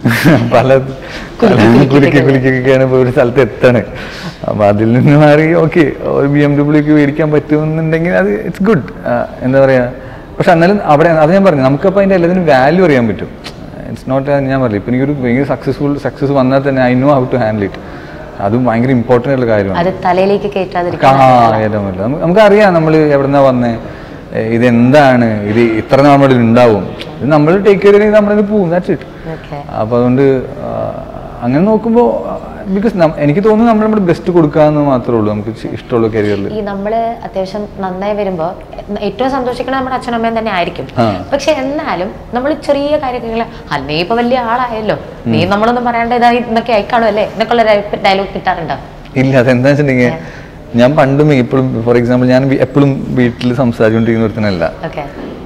പല പല കുലുക്കി കുലുക്കിയൊക്കെയാണ് ഇപ്പോൾ ഒരു സ്ഥലത്ത് എത്തണേ അപ്പൊ അതിൽ നിന്ന് മാറി ഓക്കെ ഒരു ബി എം ഡബ്ല്യൂക്ക് മേടിക്കാൻ പറ്റുമെന്നുണ്ടെങ്കിൽ അത് ഇറ്റ്സ് ഗുഡ് എന്താ പറയാ പക്ഷെ എന്നാലും അവിടെ അത് ഞാൻ പറഞ്ഞു നമുക്കപ്പോൾ അതിന്റെ എല്ലാത്തിനും വാല്യൂ അറിയാൻ പറ്റും ഇറ്റ്സ് നോട്ട് ഞാൻ പറഞ്ഞില്ല ഇപ്പം എനിക്കൊരു ഭയങ്കര സക്സസ്ഫുൾ സക്സസ് വന്നാൽ തന്നെ I know how to handle it അതും ഭയങ്കര ഇമ്പോർട്ടൻ്റ് ആയിട്ടുള്ള കാര്യമാണ് അത് തലയിലേക്ക് ആ, കയറ്റാതിരിക്കാൻ ഏറ്റവും വലുത്. നമുക്ക് നമുക്കറിയാം നമ്മൾ എവിടുന്നാ വന്നേ ഏ, ഇതെന്താണ് ഇത് ഇത്ര നമ്മളിൽ ഉണ്ടാവും ഇത് നമ്മൾ ടേക്ക് കെയർ ചെയ്ത് നമ്മളിത് പോവും ദാറ്റ്സ് ഇറ്റ് ഓക്കെ അപ്പോൾ അതുകൊണ്ട് ആ, അങ്ങനെ നോക്കുമ്പോൾ ബിക്കോസ് എനിക്ക് തോന്നുന്നു നമ്മൾ നമ്മുടെ ബെസ്റ്റ് കൊടുക്കാന്ന് മാത്രമേ ഉള്ളൂ നമുക്ക് ചി- ഇഷ്ടമുള്ള കരിയറിൽ ഈ നമ്മള് അത്യാവശ്യം നന്നായി വരുമ്പോ ഏറ്റവും സന്തോഷിക്കുന്നത് നമ്മുടെ അച്ഛനും അമ്മയും തന്നെ ആയിരിക്കും ആ. പക്ഷെ എന്നാലും നമ്മൾ ചെറിയ കാര്യങ്ങൾ അന്നേ ഇപ്പൊ വലിയ ആളായല്ലോ നീ നമ്മളൊന്നും പറയാണ്ട് ഇതായി ഇന്നൊക്കെ ആയിക്കാണോ അല്ലേ എന്നൊക്കെയുള്ള ഡയലോഗ് കിട്ടാറുണ്ടോ ഇല്ല അതെന്താ വെച്ചിട്ടുണ്ടെങ്കിൽ ഞാൻ പണ്ടും ഇപ്പോഴും ഫോർ എക്സാമ്പിൾ ഞാൻ എപ്പോഴും വീട്ടിൽ സംസാരിച്ചുകൊണ്ടിരിക്കുന്ന ഒരുത്തനല്ല ഓക്കെ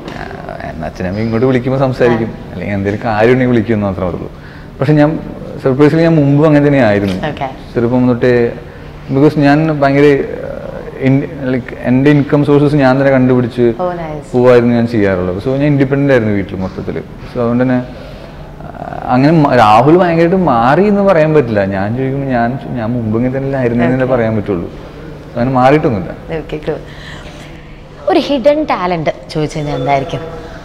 എന്നാ അച്ഛനമ്മ ഇങ്ങോട്ട് വിളിക്കുമ്പോൾ സംസാരിക്കും അല്ലെങ്കിൽ എന്തെങ്കിലും കാര്യം ഉണ്ടെങ്കിൽ വിളിക്കുമെന്ന് മാത്രമേ ഉള്ളൂ പക്ഷെ ഞാൻ സർപ്രൈസിൽ ഞാൻ മുമ്പും അങ്ങനെ തന്നെയായിരുന്നു ഓക്കെ ചെറുപ്പം തൊട്ടേ ബിക്കോസ് ഞാൻ ഭയങ്കര ലൈക്ക് എൻ്റെ ഇൻകം സോഴ്സസ് ഞാൻ തന്നെ കണ്ടുപിടിച്ച് ഓ നൈസ് പോവായിരുന്നു ഞാൻ ചെയ്യാറുള്ളത് സോ ഞാൻ ഇൻഡിപെൻഡൻ്റ് ആയിരുന്നു വീട്ടിൽ മൊത്തത്തിൽ സോ അതുകൊണ്ട് തന്നെ ആ, അങ്ങനെ മ- രാഹുൽ ഭയങ്കരമായിട്ട് മാറി എന്ന് പറയാൻ പറ്റില്ല ഞാൻ ചോദിക്കുമ്പോൾ ഞാൻ ഞാൻ മുമ്പ് ഇങ്ങനെ തന്നെ ആയിരുന്നു എന്നേ പറയാൻ പറ്റുള്ളൂ അങ്ങനെ മാറിയിട്ടൊന്നുമില്ല ഓക്കെ ഒരു ഹിഡൻ ടാലന്റ് ചോദിച്ചു കഴിഞ്ഞാൽ എന്തായിരിക്കും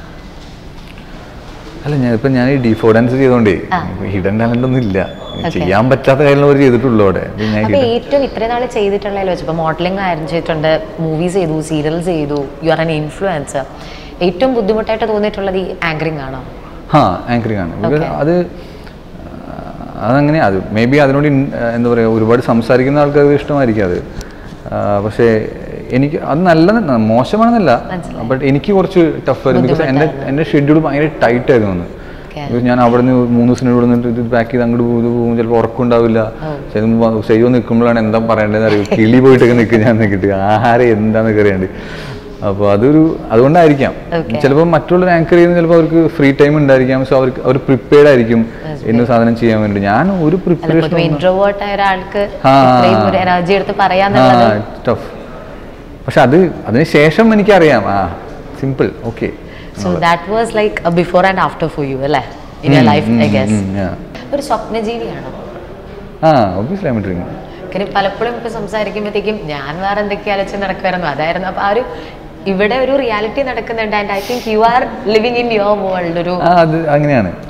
അല്ല ഞാൻ ഇപ്പം ഞാൻ ഈ ഡിഫോ ഡാൻസ് ചെയ്തോണ്ടേ ആ. ഹിഡൻ ടാലന്റ് ഒന്നും ഇല്ല ചെയ്യാൻ പറ്റാത്ത കാര്യങ്ങൾ അവർ ചെയ്തിട്ടുള്ളൂ അവിടെ അപ്പൊ ഞാൻ അപ്പൊ hidden- ഏറ്റവും ഇത്രയും നാൾ ചെയ്തിട്ടുള്ളതിൽ വെച്ച് ഇപ്പൊ മോഡലിംഗ് ആയിരുന്നു ചെയ്തിട്ടുണ്ട് മൂവീസ് ചെയ്തു സീരിയൽസ് ചെയ്തു യു ആർ എൻ ഇൻഫ്ലുവൻസർ ഏറ്റവും ബുദ്ധിമുട്ടായിട്ട് തോന്നിയിട്ടുള്ളത് ഈ ആങ്കറിംഗ് ആണോ ആ ആങ്കറിംഗ് ആണ് Because Okay. അത് ആ, അതങ്ങനെ അത് മേ ബി അതിനോട് ഇൻ- ആ, എന്താ പറയുക ഒരുപാട് സംസാരിക്കുന്ന ആൾക്കാർക്ക് ഇഷ്ടമായിരിക്കും അത് ആ, പക്ഷേ എനിക്ക് അത് നല്ല മോശമാണെന്നല്ല മനസ്സിലായി. ബട്ട് എനിക്ക് കുറച്ച് ടഫ് ആയിരുന്നു ബിക്കോസ് എൻ്റെ എൻ്റെ ഷെഡ്യൂൾ ഭയങ്കര ടൈറ്റ് ആയിരുന്നു അന്ന് Okay. Because ഞാൻ അവിടെ നിന്ന് മൂന്ന് ദിവസം ഇവിടെ നിന്നിട്ട് ഇത് ബാക്ക് ചെയ്ത് അങ്ങോട്ട് പോകും ഇത് പോകും ചിലപ്പോൾ ഉറക്കം ഉണ്ടാവില്ല ചെയ്യോ നിൽക്കുമ്പോഴാണ് എന്താ പറയേണ്ടതെന്ന് അറിയും കിളി പോയിട്ടൊക്കെ നിൽക്കും ഞാൻ നിൽക്കിട്ട് ആഹാരം എന്താണെന്നൊക്കെ അറിയാണ്ട് അപ്പോൾ അതൊരു അതുകൊണ്ടായിരിക്കാം Okay. ചിലപ്പോൾ മറ്റുള്ള ആങ്കർ ചെയ്യുന്ന ചിലപ്പോൾ അവർക്ക് ഫ്രീ ടൈം ഉണ്ടായിരിക്കാം സോ അവർക്ക് അവർ പ്രിപ്പയർഡ് ആയിരിക്കും ഇന്ന സാധനം ചെയ്യാൻ വേണ്ടി ഞാൻ ഒരു അല്ല പ്രിപ്പറേഷൻ പൊതുവെ ഇൻട്രോവേർട്ട് ആയ ഒരാൾക്ക് ആ. ഇത്രയും ഒരു എനർജി എടുത്ത് പറയാന്നുള്ളത് ടഫ് പക്ഷെ അത് അതിന് ശേഷം എനിക്കറിയാം ആ simple okay so that was like before and after for you അല്ലേ in your life I guess ഒരു സ്വപ്നജീവിയാണോ ആ ഒബ്വിയസ്ലി ഐ ഡ്രീം കാര്യം പലപ്പോഴും ഇപ്പൊ സംസാരിക്കുമ്പോഴത്തേക്കും ഞാൻ വേറെ എന്തൊക്കെ ആലോചിച്ച് നടക്കുമായിരുന്നു അതായിരുന്നു അപ്പൊ ആ ഒരു ഇവിടെ ഒരു റിയാലിറ്റി നടക്കുന്നുണ്ട് and I think you are living in your world ഒരു ആ അത് അങ്ങനെയാണ്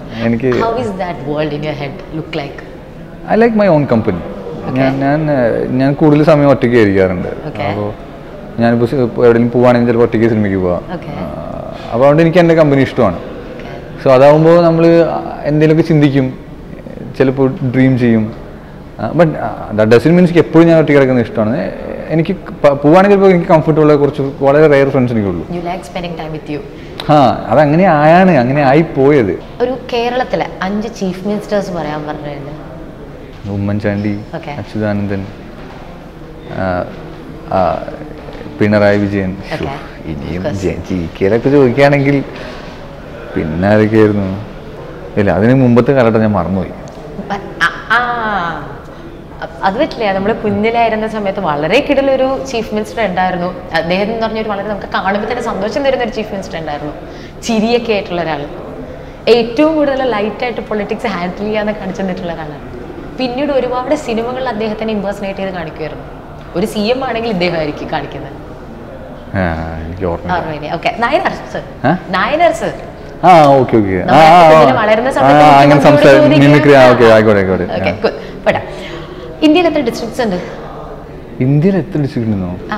എനിക്ക് how is that world in your head look like I like my own company ഞാൻ ഞാൻ ഏഹ്, ഞാൻ കൂടുതൽ സമയം ഒറ്റയ്ക്ക് ആയിരിക്കാറുണ്ട് Okay. അപ്പോൾ ഞാനിപ്പോൾ സി- ഇപ്പോൾ എവിടെയെങ്കിലും പോവുകയാണെങ്കിൽ ചിലപ്പോൾ ഒറ്റയ്ക്ക് സിനിമയ്ക്ക് പോവാം Okay. അപ്പോൾ അതുകൊണ്ട് എനിക്ക് എൻ്റെ കമ്പനി ഇഷ്ടമാണ് സോ അതാവുമ്പോൾ നമ്മൾ എന്തെങ്കിലുമൊക്കെ ചിന്തിക്കും ചിലപ്പോൾ ഡ്രീം ചെയ്യും ബട്ട് ദാറ്റ് ഡസൻ മീൻസ് എനിക്ക് എപ്പോഴും ഞാൻ ഒറ്റയ്ക്ക് കിടക്കുന്നത് ഇഷ്ടമാണ് എ- എനിക്ക് പ- പോവുകയാണെങ്കിൽ ഇപ്പോൾ എനിക്ക് കംഫർട്ടബിൾ കുറച്ച് വളരെ റെയർ ഫ്രണ്ട്സ് എനിക്കുള്ളൂ you like spending time with you ആ അതങ്ങനെ ആയാണ് അങ്ങനെ ആയി പോയത് ഒരു കേരളത്തിലെ അഞ്ച് ചീഫ് മിനിസ്റ്റേഴ്സ് പറയാൻ പറഞ്ഞു ഉമ്മൻചാണ്ടി Okay. അച്യുതാനന്ദൻ ആ, ആ, പിണറായി വിജയൻ ശ്ശോ, Okay. ഇനിയും Of course. ജി കെയിലൊക്കെ ചോദിക്കുകയാണെങ്കിൽ പിന്നെ ആരൊക്കെയായിരുന്നു ഇല്ല അതിന് മുമ്പത്തെ കാലഘട്ടം ഞാൻ മറന്നുപോയി അത് പറ്റില്ല നമ്മൾ കുഞ്ഞിലായിരുന്ന സമയത്ത് വളരെ കിടലൊരു ചീഫ് മിനിസ്റ്റർ ഉണ്ടായിരുന്നു അദ്ദേഹം എന്ന് പറഞ്ഞൊരു വളരെ നമുക്ക് കാണുമ്പോൾ തന്നെ സന്തോഷം തരുന്ന ഒരു ചീഫ് മിനിസ്റ്റർ ഉണ്ടായിരുന്നു ചിരിയൊക്കെ ആയിട്ടുള്ള ഒരാൾ ഏറ്റവും കൂടുതൽ ലൈറ്റായിട്ട് പൊളിറ്റിക്സ് ഹാൻഡിൽ ചെയ്യാന്ന് കാണിച്ചു തന്നിട്ടുള്ള ഒരാളാണ് പിന്നീട് ഒരുപാട് സിനിമകളിൽ അദ്ദേഹത്തിനെ ഇമ്പേഴ്സണേറ്റ് ചെയ്ത് കാണിക്കുമായിരുന്നു ഒരു സി എം ആണെങ്കിൽ ഇദ്ദേഹമായിരിക്കും കാണിക്കുന്നത് ആ, എനിക്ക് ഓർമ്മ ഓർമ്മയില്ലേ ഓക്കെ നായനാർ സർ ആ? നായനാർ സർ ആ ഓക്കെ ഓക്കെ ആ നമ്മളൊക്കെ ആ, കുഞ്ഞില് ആ. വളരുന്ന ആ, സമയത്ത് അങ്ങനെ നമുക്ക് സംസാരിക്കും ചോദിക്കാം. മിമിക്രി ആ ഓക്കെ ആയിക്കോട്ടെ ആയിക്കോട്ടെ ഓക്കെ ആ. പോട്ടെ ഇന്ത്യയിൽ എത്ര ഡിസ്ട്രിക്ട്സ് ഉണ്ട് ഇന്ത്യയിൽ എത്ര ഡിസ്ട്രിക്ട് ഉണ്ടോ ആ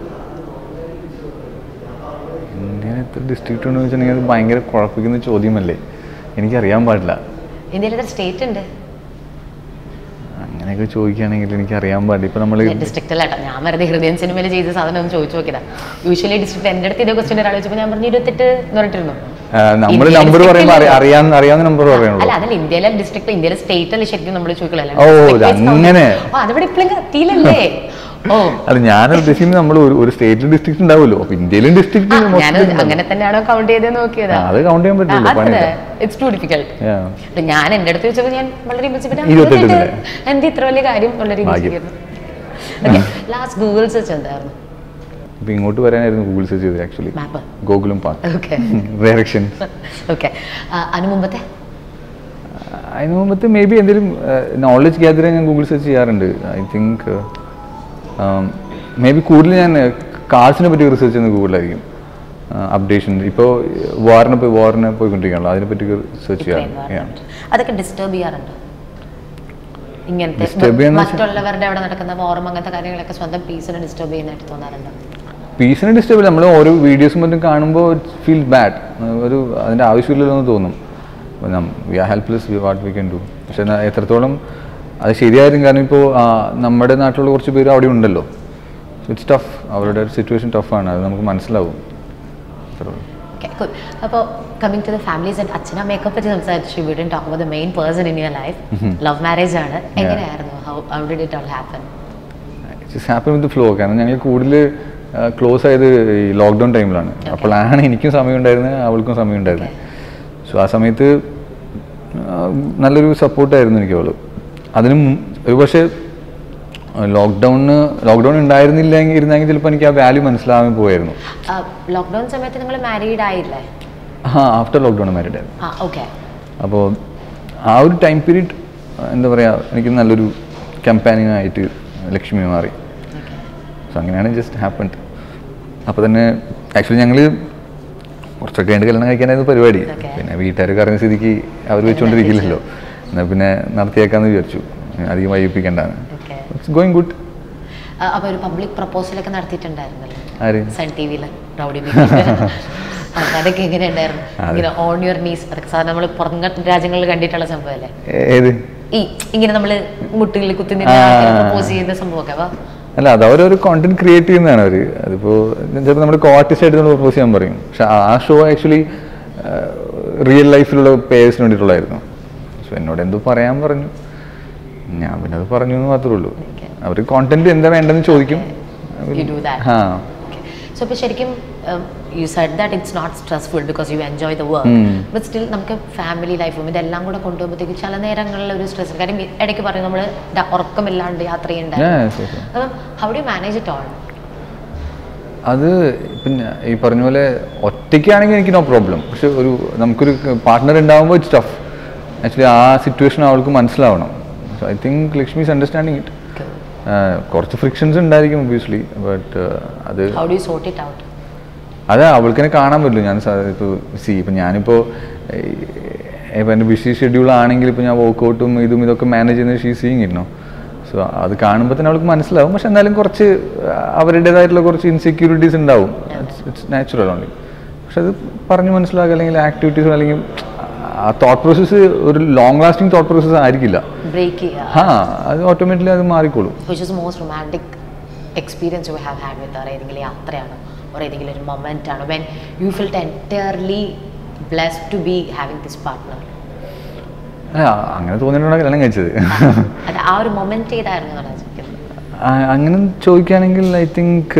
ഇന്ത്യയിൽ എത്ര ഡിസ്ട്രിക്ട് ഉണ്ടെന്ന് വെച്ചിട്ടുണ്ടെങ്കിൽ അത് ഭയങ്കര കുഴപ്പിക്കുന്ന ചോദ്യമല്ലേ എനിക്കറിയാൻ പാടില്ല ഇന്ത്യയിൽ എത്ര സ്റ്റേറ്റ് ഉണ്ട് അങ്ങനെയൊക്കെ ചോദിക്കുകയാണെങ്കിൽ എനിക്കറിയാൻ പാടില്ല ഇപ്പൊ നമ്മൾ ഡിസ്ട്രിക്ട് അല്ല കേട്ടോ ഞാൻ വെറുതെ ഹൃദയം സിനിമയിൽ ചെയ്ത സാധനം ഒന്ന് ചോദിച്ചു നോക്കിയതാ യൂഷ്വലി ഡിസ്ട്രിക്ട് എൻ്റെ അടുത്ത് ഇതേ ക്വസ്റ്റ്യൻ ഒരാൾ ചോദിച്ചപ്പോൾ ഞാൻ പറഞ്ഞു ഇരുപത്തെട്ട് എന്ന് പറഞ്ഞിട്ടിരുന്നു നമ്മൾ ഇന്ത്യയിലെ നമ്പർ district പറയുമ്പോൾ ഇല്ലല്ലോ. അറിയാൻ അറിയാവുന്ന നമ്പർ പറയുള്ളൂ അല്ല അതല്ല ഇന്ത്യയിലെ ഡിസ്ട്രിക്ട് ഇന്ത്യയിലെ സ്റ്റേറ്റ് അല്ലേ ശരിക്കും നമ്മൾ ചോദിക്കലല്ലേ ഓ, ഇത് അങ്ങനെ. അതിവിടെ ഇപ്പോഴും കത്തിയില്ലല്ലേ ഓ അല്ല ഞാൻ ഉദ്ദേശിക്കുന്നത് നമ്മൾ ഒരു ഒരു സ്റ്റേറ്റിൽ ഡിസ്ട്രിക്ട് ഉണ്ടാവുമല്ലോ അപ്പൊ ഇന്ത്യയിലും ഡിസ്ട്രിക്ട് ഞാൻ അങ്ങനെ തന്നെയാണോ കൗണ്ട് ചെയ്ത് നോക്കിയതാ അത് കൗണ്ട് ചെയ്യാൻ പറ്റില്ല പണിയില്ല ഇറ്റ്സ് ടു ഡിഫിക്കൽട്ട് Yeah. ഞാൻ എൻ്റെ അടുത്ത് ചോദിച്ചപ്പോൾ ഞാൻ വളരെ ഇമ്പസിബിൾ ഇരുപത്തെട്ടില്ലേ? എന്ത് ഇത്ര വലിയ കാര്യം വളരെ ഭാഗ്യം. ലാസ്റ്റ് ഗൂഗിൾ സെർച്ച് എന്തായിരുന്നു ഇപ്പൊ ഇങ്ങോട്ട് വരാനായിരുന്നു ഗൂഗിൾ സെർച്ച് ചെയ്തത് actually map Gokulam park okay direction okay അതിനു മുമ്പത്തെ അതിന് മുമ്പത്തെ മേ ബി എന്തെങ്കിലും നോളജ് ഗ്യാദർ ചെയ്യാൻ ഞാൻ ഗൂഗിൾ സെർച്ച് ചെയ്യാറുണ്ട് ഐ തിങ്ക് മേ ബി കൂടുതൽ ഞാൻ കാർസിനെ പറ്റി റിസർച്ച് ചെയ്യുന്നത് ഗൂഗിളിലായിരിക്കും അപ്ഡേഷൻ ഇപ്പോൾ വാറിനെ പോയി വാറിനെ പോയിക്കൊണ്ടിരിക്കുകയാണല്ലോ അതിനെപ്പറ്റി സെർച്ച് ഇത്രയും ചെയ്യാറുണ്ട് Yeah. പറഞ്ഞിട്ട്. അതൊക്കെ ഡിസ്റ്റർബ് ചെയ്യാറുണ്ട് ഇങ്ങനത്തെ Disturb ചെയ്യാന്ന് വെച്ചാ- മറ്റുള്ളവരുടെ അവിടെ നടക്കുന്ന വാറും അങ്ങനത്തെ കാര്യങ്ങളൊക്കെ സ്വന്തം പീസിനെ ഡിസ്റ്റർബ് ചെയ്യുന്നതായിട്ട് തോന്നാറുണ്ട് പീസിനെ ഡിസ്റ്റർബ് നമ്മൾ ഓരോ വീഡിയോസും മറ്റും കാണുമ്പോൾ ഫീൽ ബാഡ് ഒരു അതിൻ്റെ ആവശ്യമില്ലല്ലോ എന്ന് തോന്നും we are helpless we what we can do പക്ഷെ എന്നാ എത്രത്തോളം അത് ശരിയായിരുന്നു കാരണം ഇപ്പോൾ നമ്മുടെ നാട്ടിലുള്ള കുറച്ച് പേര് അവിടെ ഉണ്ടല്ലോ ഇറ്റ്സ് ടഫ് അവരുടെ സിറ്റുവേഷൻ ടഫാണ് അത് നമുക്ക് മനസ്സിലാവും അത്രേ ഉള്ളൂ. ഓക്കെ ഗുഡ് അപ്പോൾ coming to the families and അച്ഛനമ്മയൊക്കെ പറ്റി സംസാരിച്ചു we didn't talk about the main person in your life love marriage ആണ് എങ്ങനെയായിരുന്നു how how did it all happen it's happen with flow കാരണം ഞങ്ങൾ കൂടുതൽ ക്ലോസ് ആയത് ഈ ലോക്ക്ഡൗൺ ടൈമിലാണ് അപ്പോഴാണ് എനിക്കും സമയം ഉണ്ടായിരുന്നത് അവൾക്കും സമയം ഉണ്ടായിരുന്നത് സോ ആ സമയത്ത് ആ, നല്ലൊരു സപ്പോർട്ടായിരുന്നു എനിക്ക് അവള് അതിന് മുൻ- ഒരു പക്ഷേ ലോക്ക്ഡൗണിന് ലോക്ക്ഡൗൺ ഉണ്ടായിരുന്നില്ലെങ്കിൽ ഇരുന്നെങ്കിൽ ചിലപ്പോൾ എനിക്ക് ആ വാല്യൂ മനസ്സിലാവാൻ പോയായിരുന്നു ലോക്ക്ഡൗൺ സമയത്ത് നിങ്ങൾ മാരീഡ് ആയില്ലേ ആ ആഫ്റ്റർ ലോക്ക്ഡൗൺ മാരീഡ് ആയിരുന്നു ആ ഓക്കെ അപ്പോൾ ആ ഒരു ടൈം പീരീഡ് എന്താ പറയുക എനിക്ക് നല്ലൊരു കമ്പാനിയൻ ആയിട്ട് ലക്ഷ്മി മാറി സോ അങ്ങനെയാണ് ജസ്റ്റ് ഹാപ്പൻഡ് അപ്പോൾ തന്നെ ആക്ച്വലി ഞങ്ങൾ കുറച്ചൊക്കെ കഴിഞ്ഞ് കല്യാണം കഴിക്കാനായിരുന്നു പരിപാടി Okay. പിന്നെ വീട്ടുകാർ കറങ്ങിയ സ്ഥിതിക്ക് അവർ വെച്ചുകൊണ്ടിരിക്കില്ലല്ലോ എന്നാൽ പിന്നെ നടത്തിയേക്കാന്ന് വിചാരിച്ചു അധികം വൈകിപ്പിക്കേണ്ടാണ് ഓക്കെ ഇറ്റ്സ് ഗോയിങ് ഗുഡ് അപ്പോൾ ഒരു പബ്ലിക് പ്രപ്പോസലൊക്കെ നടത്തിയിട്ടുണ്ടായിരുന്നല്ലോ ആര് സൺ ടി വിയിൽ റൗഡി അതൊക്കെ എങ്ങനെ ഉണ്ടായിരുന്നു അതെ. ഇങ്ങനെ ഓൺ യുവർ നീസ് അതൊക്കെ സാധാരണ നമ്മൾ പുറം രാജ്യങ്ങളിൽ കണ്ടിട്ടുള്ള സംഭവമല്ലേ ഏ- ഏത് ഈ ഇങ്ങനെ നമ്മൾ മുട്ടുകളിൽ കുത്തി ആ. നിന്ന് പ്രപ്പോസ് ചെയ്യുന്ന സംഭവമൊക്കെ അപ്പൊ അല്ല അത് അവരൊരു കോണ്ടന്റ് ക്രിയേറ്റ് ചെയ്യുന്നതാണ് അവർ അതിപ്പോൾ ചിലപ്പോൾ നമ്മുടെ കോ ആർട്ടിസ്റ്റ് ആയിട്ട് നമ്മൾ പ്രപ്പോസ് ചെയ്യാൻ പറയും പക്ഷെ ആ ഷോ ആക്ച്വലി റിയൽ ലൈഫിലുള്ള പേഴ്സിന് വേണ്ടിയിട്ടുള്ളായിരുന്നു സോ എന്നോട് എന്തോ പറയാൻ പറഞ്ഞു ഞാൻ പിന്നെ അത് പറഞ്ഞു എന്ന് മാത്രമേ ഉള്ളൂ Okay. അവർ കോണ്ടന്റ് എന്താ വേണ്ടെന്ന് ചോദിക്കും You do that. ആ സോ ഇപ്പോൾ ശരിക്കും you said that it's not stressful because you enjoy the work ഉം. ബട്ട് സ്റ്റിൽ നമുക്ക് ഫാമിലി ലൈഫും ഇതെല്ലാം കൂടെ കൊണ്ടുപോകുമ്പോഴത്തേക്ക് ചില നേരങ്ങളിൽ ഒരു സ്ട്രെസ് കാര്യം ഇടയ്ക്ക് പറയും നമ്മൾ ഉറക്കമില്ലാണ്ട് യാത്ര ചെയ്യണ്ടായി Yeah, yes, yes. അപ്പം how do manage it all അത് പിന്നെ ഈ പറഞ്ഞ പോലെ ഒറ്റയ്ക്കാണെങ്കിൽ എനിക്ക് നോ പ്രോബ്ലം പക്ഷെ ഒരു നമുക്കൊരു പാർട്ട്ണർ ഉണ്ടാകുമ്പോൾ ഇറ്റ്സ് ടഫ് ആക്ച്വലി ആ സിറ്റുവേഷൻ അവൾക്ക് മനസ്സിലാവണം so I think Lakshmi is understanding it കുറച്ച് ഫ്രിക്ഷൻസ് ഉണ്ടായിരിക്കും ഒബ്വിയസ്ലി ബട്ട് അത് how do you sort it out അത് അവൾക്കെന്നെ കാണാൻ പറ്റില്ല ഞാൻ ഇപ്പോൾ സി ഇപ്പം ഞാനിപ്പോൾ ഇപ്പം എൻ്റെ ബിസി ഷെഡ്യൂൾ ആണെങ്കിൽ ഇപ്പോൾ ഞാൻ വർക്കൗട്ടും ഇതും ഇതൊക്കെ മാനേജ് ചെയ്യുന്നത് ഷീ സീയിങ് ഇന്നോ സോ അത് കാണുമ്പോൾ തന്നെ അവൾക്ക് മനസ്സിലാവും പക്ഷെ എന്നാലും കുറച്ച് അവരുടേതായിട്ടുള്ള കുറച്ച് ഇൻസെക്യൂരിറ്റീസ് ഉണ്ടാവും ഇറ്റ്സ് നാച്ചുറൽ ഓൺലി പക്ഷെ അത് പറഞ്ഞ് മനസ്സിലാക്കുക അല്ലെങ്കിൽ ആക്ടിവിറ്റീസ് അല്ലെങ്കിൽ ആ തോട്ട് പ്രോസസ്സ് ഒരു ലോങ് ലാസ്റ്റിംഗ് തോട്ട് പ്രോസസ്സ് ആയിരിക്കില്ല ബ്രേക്ക് ചെയ്യുക ആ അത് ഓട്ടോമാറ്റിക്കലി അത് മാറിക്കോളും which is most romantic experience you have had with ഏതെങ്കിലും യാത്രയാണോ or ഏതെങ്കിലും ഒരു മൊമെൻ്റ് ആണോ when you felt entirely blessed to be having this partner അല്ല അങ്ങനെ തോന്നിയിട്ടുണ്ടാണ് കല്യാണം കഴിച്ചത് അത് ആ ഒരു മൊമെന്റ് ഏതായിരുന്നു എന്നാണ് ഞാൻ ചോദിക്കുന്നത് ആ, അങ്ങനെ ചോദിക്കുകയാണെങ്കിൽ ഐ തിങ്ക്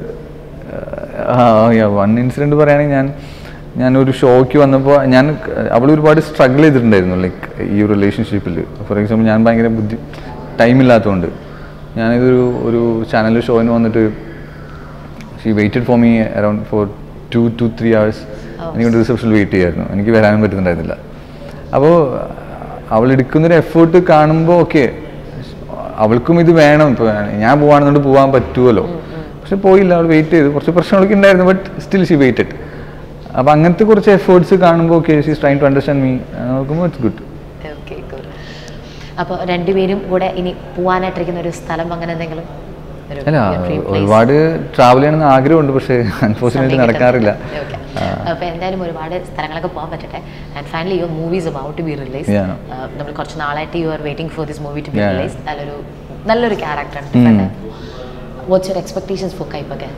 വൺ ഇൻസിഡൻറ്റ് പറയുകയാണെങ്കിൽ ഞാൻ ഞാനൊരു ഷോയ്ക്ക് വന്നപ്പോൾ ഞാൻ അവൾ ഒരുപാട് സ്ട്രഗിൾ ചെയ്തിട്ടുണ്ടായിരുന്നു ലൈക്ക് ഈ റിലേഷൻഷിപ്പിൽ ഫോർ എക്സാമ്പിൾ ഞാൻ ഭയങ്കര ബുദ്ധി ടൈമില്ലാത്തതുകൊണ്ട് ഞാനിതൊരു ഒരു ചാനൽ ഷോയിന് വന്നിട്ട് she waited for me around four two to three hours എനിക്ക് റിസപ്ഷനിൽ വെയിറ്റ് ചെയ്യായിരുന്നു എനിക്ക് വരാനും പറ്റുന്നുണ്ടായിരുന്നില്ല അപ്പോൾ അവൾ എടുക്കുന്നൊരു എഫേർട്ട് കാണുമ്പോൾ ഓക്കെ അവൾക്കും ഇത് വേണം ഇപ്പോൾ ഞാൻ പോവാണെന്നുകൊണ്ട് പോകാൻ പറ്റുമല്ലോ പക്ഷെ പോയില്ല അവൾ വെയിറ്റ് ചെയ്തു കുറച്ച് പ്രശ്നങ്ങളൊക്കെ ഉണ്ടായിരുന്നു ബട്ട് സ്റ്റിൽ ഷി വെയിറ്റഡ് അപ്പോൾ അങ്ങനത്തെ കുറച്ച് എഫേർട്സ് കാണുമ്പോൾ okay she try to understand me നോക്കുമ്പോൾ ഇറ്റ്സ് ഗുഡ് ഓക്കെ അപ്പോൾ രണ്ടുപേരും കൂടെ ഇനി പോവാനായിട്ടിരിക്കുന്ന ഒരു സ്ഥലം അങ്ങനെ എന്തെങ്കിലും ഒരു അല്ല dream place? ഒരുപാട് ട്രാവൽ ചെയ്യണമെന്ന് ആഗ്രഹമുണ്ട് പക്ഷേ അൺഫോർച്ചുനേറ്റ്ലി നടക്കാറില്ല ഓക്കെ അപ്പോൾ എന്തായാലും ഒരുപാട് സ്ഥലങ്ങളൊക്കെ പോകാൻ പറ്റട്ടെ and finally your movies about to be release Yeah. നമ്മൾ കുറച്ച് നാളായിട്ട് you are waiting for this movie to be Yeah. Release നല്ലൊരു നല്ലൊരു ക്യാരക്ടറാണ് വാട്ട്സ് യുവർ എക്സ്പെക്ടേഷൻസ് ഫോർ കൈപ്പൊക്കെ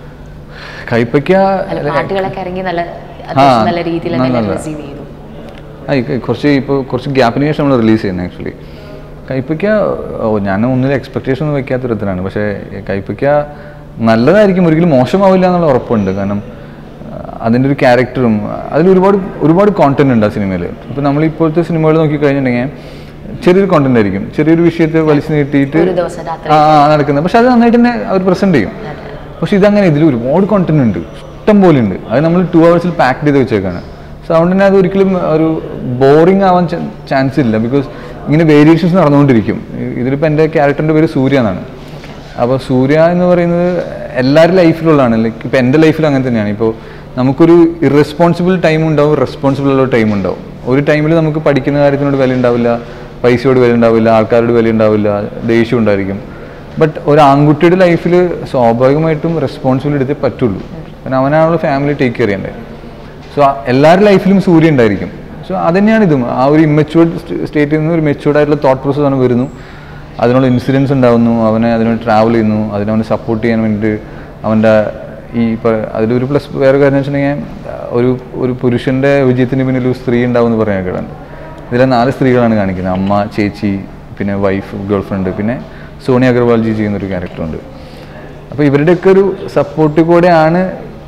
കൈപ്പയ്ക്ക അല്ല പാട്ടുകളൊക്കെ ഇറങ്ങി നല്ല അത്യാവശ്യം നല്ല രീതിയിൽ തന്നെ നല്ല- റിസീവ് ചെയ്തു ആ, ഈ കുറച്ച് ഇപ്പോൾ കുറച്ച് ഗ്യാപ്പിന് ശേഷം നമ്മൾ റിലീസ് ചെയ്യുന്നത് ആക്ച്വലി കൈപ്പയ്ക്ക ഓ ഞാൻ ഒന്നിലും എക്സ്പെക്ടേഷൻ ഒന്നും വെക്കാത്തൊരുത്തനാണ് പക്ഷേ കൈപ്പയ്ക്ക നല്ലതായിരിക്കും ഒരിക്കലും മോശമാവില്ല എന്നുള്ള ഉറപ്പുണ്ട് കാരണം ആ, അതിൻ്റെ ഒരു ക്യാരക്ടറും അതിൽ ഒരുപാട് ഒരുപാട് കോണ്ടന്റ് ഉണ്ട് ആ സിനിമയിൽ ഇപ്പോൾ നമ്മൾ ഇപ്പോഴത്തെ സിനിമകൾ നോക്കി കഴിഞ്ഞിട്ടുണ്ടെങ്കിൽ ചെറിയൊരു കോണ്ടന്റ് ആയിരിക്കും ചെറിയൊരു വിഷയത്തെ വലിച്ചു നീട്ടിയിട്ട് ഒരു ദിവസം രാത്രി ആ ആ, നടക്കുന്നത് പക്ഷെ അത് നന്നായിട്ട് തന്നെ അവർ പ്രസന്റ് ചെയ്യും പക്ഷെ ഇതങ്ങനെ ഇതിൽ ഒരുപാട് കോണ്ടന്റ് ഉണ്ട് ഇഷ്ടം പോലെ ഉണ്ട് അത് നമ്മൾ ടു അവേഴ്സിൽ പാക്ക് ചെയ്ത് വെച്ചേക്കാണ് സോ അതുകൊണ്ട് തന്നെ അത് ഒരിക്കലും ഒരു ബോറിംഗ് ആവാൻ ചാൻസ് ഇല്ല ബിക്കോസ് ഇങ്ങനെ വേരിയേഷൻസ് നടന്നുകൊണ്ടിരിക്കും ഇ- ഇതിലിപ്പോൾ എൻ്റെ ക്യാരക്ടറിൻ്റെ പേര് സൂര്യ എന്നാണ് അപ്പോൾ സൂര്യ എന്ന് പറയുന്നത് എല്ലാവരുടെ ലൈഫിലുള്ളതാണ് ലൈക്ക് ഇപ്പോൾ എൻ്റെ ലൈഫിൽ അങ്ങനെ തന്നെയാണ് ഇപ്പോൾ നമുക്കൊരു ഇറസ്പോൺസിബിൾ ടൈം ഉണ്ടാവും റെസ്പോൺസിബിൾ ഉള്ള ടൈം ഉണ്ടാവും ഒരു ടൈമിൽ നമുക്ക് പഠിക്കുന്ന കാര്യത്തിനോട് വില ഉണ്ടാവില്ല പൈസയോട് വില ഉണ്ടാവില്ല ആൾക്കാരോട് വില ഉണ്ടാവില്ല ദേഷ്യം ഉണ്ടായിരിക്കും ബട്ട് ഒരു ആൺകുട്ടിയുടെ ലൈഫിൽ സ്വാഭാവികമായിട്ടും റെസ്പോൺസിബിൾ എടുത്തേ പറ്റുള്ളൂ കാരണം അവനാണല്ലോ ഫാമിലി ടേക്ക് കെയർ ചെയ്യേണ്ടത് സോ എല്ലാവരുടെ ലൈഫിലും സൂര്യ ഉണ്ടായിരിക്കും സോ അതന്നെയാണ് ഇതും ആ ഒരു ഇമ്മച്ചുവേർഡ് സ്റ്റേറ്റിൽ നിന്ന് ഒരു മെച്ചുവേർഡ് ആയിട്ടുള്ള തോട്ട് പ്രോസസ് ആണ് വരുന്നു അതിനുള്ള ഇൻസിഡൻസ് ഉണ്ടാവുന്നു അവനെ അതിനോട് ട്രാവൽ ചെയ്യുന്നു അതിനവനെ സപ്പോർട്ട് ചെയ്യാൻ വേണ്ടിയിട്ട് അവൻ്റെ ഈ ഇപ്പോൾ അതിലൊരു പ്ലസ് വേറെ കാര്യം എന്ന് വെച്ചിട്ടുണ്ടെങ്കിൽ ഒരു ഒരു പുരുഷൻ്റെ വിജയത്തിന് പിന്നിൽ ഒരു സ്ത്രീ ഉണ്ടാവും എന്ന് പറയാൻ കേട്ടിട്ടുണ്ട് ഇതിലെ നാല് സ്ത്രീകളാണ് കാണിക്കുന്നത് അമ്മ ചേച്ചി പിന്നെ വൈഫ് ഗേൾ ഫ്രണ്ട് പിന്നെ സോണി അഗർവാൾജി ചെയ്യുന്ന ഒരു ക്യാരക്ടറുണ്ട് അപ്പോൾ ഇവരുടെയൊക്കെ ഒരു സപ്പോർട്ട് കൂടെയാണ്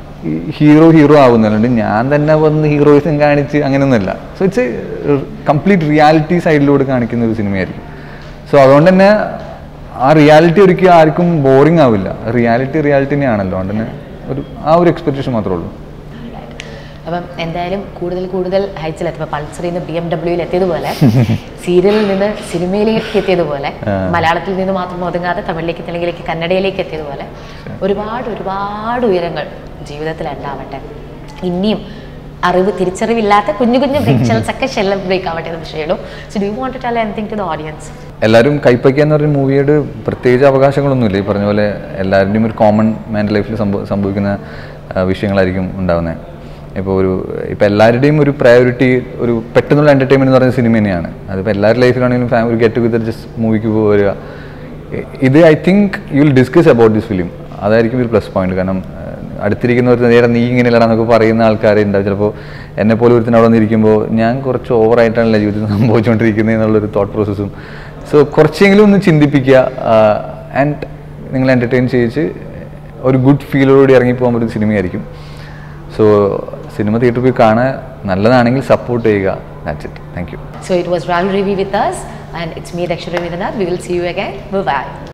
ഹീറോ ഹീറോ ആവുന്നത് അല്ലാണ്ട് ഞാൻ തന്നെ വന്ന് ഹീറോയിസം കാണിച്ച് അങ്ങനെയൊന്നുമല്ല സോ ഇറ്റ്സ് കംപ്ലീറ്റ് റിയാലിറ്റി സൈഡിലൂടെ കാണിക്കുന്ന ഒരു സിനിമയായിരിക്കും സോ അതുകൊണ്ട് തന്നെ ആ റിയാലിറ്റി ഒരിക്കലും ആർക്കും ബോറിംഗ് ആവില്ല റിയാലിറ്റി റിയാലിറ്റി തന്നെയാണല്ലോ അതുകൊണ്ട് തന്നെ ഒരു ആ ഒരു എക്സ്പെക്ടേഷൻ മാത്രമേ ഉള്ളൂ അപ്പം എന്തായാലും കൂടുതൽ കൂടുതൽ ഹൈറ്റ്സിൽ എത്തുമ്പോൾ പൾസറിൽ നിന്ന് ബി എം ഡബ്ല്യൂയിൽ എത്തിയതുപോലെ സീരിയലിൽ നിന്ന് സിനിമയിലേക്ക് എത്തിയതുപോലെ മലയാളത്തിൽ നിന്ന് മാത്രം ഒതുങ്ങാതെ തമിഴിലേക്ക് തെലുങ്കിലേക്ക് കന്നഡയിലേക്ക് എത്തിയതുപോലെ ഒരുപാട് ഒരുപാട് ഉയരങ്ങൾ ജീവിതത്തിൽ ഉണ്ടാവട്ടെ ഇനിയും അറിവ് തിരിച്ചറിവില്ലാത്ത കുഞ്ഞു കുഞ്ഞു ബ്രേക്ക് ഒക്കെ ഷെല്ല ബ്രേക്ക് ആവട്ടെ എന്ന് വിഷയമുള്ളൂ so do want to tell anything to the audience എല്ലാവരും കൈപ്പയ്ക്ക എന്ന് പറയുന്ന മൂവിയോട് പ്രത്യേകിച്ച് അവകാശങ്ങളൊന്നുമില്ല ഈ പറഞ്ഞ പോലെ എല്ലാവരുടെയും ഒരു കോമൺ മാൻ ലൈഫിൽ സംഭവിക്കുന്ന ആ, വിഷയങ്ങളായിരിക്കും ഉണ്ടാകുന്നത് ഇപ്പോൾ ഒരു ഇപ്പോൾ എല്ലാവരുടെയും ഒരു പ്രയോറിറ്റി ഒരു പെട്ടെന്നുള്ള എൻ്റർടൈൻമെൻറ്റ് എന്ന് പറയുന്ന സിനിമ തന്നെയാണ് അതിപ്പോൾ എല്ലാവരുടെ ലൈഫിലാണെങ്കിലും ഫാമിലി ഗെറ്റ് ടുഗദർ ജസ്റ്റ് മൂവിക്ക് വരിക ഇ- ഇത് I think you will discuss about this film അതായിരിക്കും ഒരു പ്ലസ് പോയിന്റ് കാരണം ആ, അടുത്തിരിക്കുന്നവർ നേരെ നീ ഇങ്ങനെയല്ല എന്നൊക്കെ പറയുന്ന ആൾക്കാരെ ഉണ്ടാവും ചിലപ്പോൾ എന്നെ പോലെ ഒരുത്തിന് അവിടെ വന്നിരിക്കുമ്പോൾ ഞാൻ കുറച്ച് ഓവറായിട്ടാണല്ലോ ജീവിതത്തിൽ സംഭവിച്ചുകൊണ്ടിരിക്കുന്നത് എന്നുള്ളൊരു തോട്ട് പ്രോസസ്സും സോ കുറച്ചെങ്കിലും ഒന്ന് ചിന്തിപ്പിക്കുക ആൻഡ് നിങ്ങൾ എൻ്റർടൈൻ ചെയ്യിച്ച് ഒരു ഗുഡ് ഫീലോടുകൂടി ഇറങ്ങിപ്പോകാൻ പറ്റുന്ന സിനിമയായിരിക്കും സോ സിനിമ തിയേറ്ററിൽ പോയി കാണാൻ നല്ലതാണെങ്കിൽ സപ്പോർട്ട് ചെയ്യുക that's it thank you So it was Ral Revi with us, and it's me, Dakshara Vidanath. We will see you again. Bye bye.